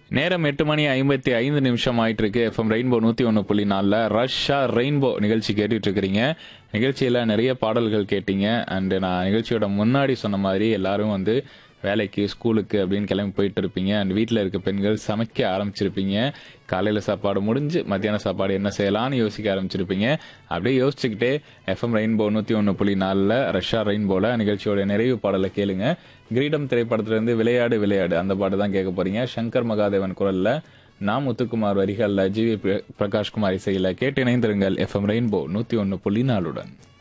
நேரம் எட்டு மணி ஐம்பத்தி ஐந்து நிமிஷம் ஆயிட்டு இருக்கு எஃப்எம் ரெயின்போ நூத்தி ஒன்று புள்ளி நாலில் ரஷ்ஷா ரெயின்போ நிகழ்ச்சி கேட்டுட்டு இருக்கிறீங்க நிகழ்ச்சியில நிறைய பாடல்கள் கேட்டீங்க அண்ட் நான் நிகழ்ச்சியோட முன்னாடி சொன்ன மாதிரி எல்லாரும் வந்து வேலைக்கு ஸ்கூலுக்கு அப்படின்னு கிளம்பி போயிட்டு இருப்பீங்க அண்ட் வீட்டில் இருக்க பெண்கள் சமைக்க ஆரம்பிச்சிருப்பீங்க காலையில் சாப்பாடு முடிஞ்சு மத்தியான சாப்பாடு என்ன செய்யலாம்னு யோசிக்க ஆரம்பிச்சிருப்பீங்க அப்படியே யோசிச்சுக்கிட்டே எஃப்எம் ரெயின்போ நூற்றி ஒன்று புள்ளி நாலில் ரஷ்யா ரெயின்போல நிகழ்ச்சியோட நிறைவு பாடலை கேளுங்க கிரீடம் திரைப்படத்திலிருந்து விளையாடு விளையாடு அந்த பாட்டு தான் கேட்க போறீங்க சங்கர் மகாதேவன் குரல்ல நான் முத்துக்குமார் வரிகளில் ஜிவி பிரகாஷ்குமார் இசையில் கேட்டு இணைந்திருங்கள் எஃப்எம் ரெயின்போ நூற்றி ஒன்று புள்ளி நாலுடன்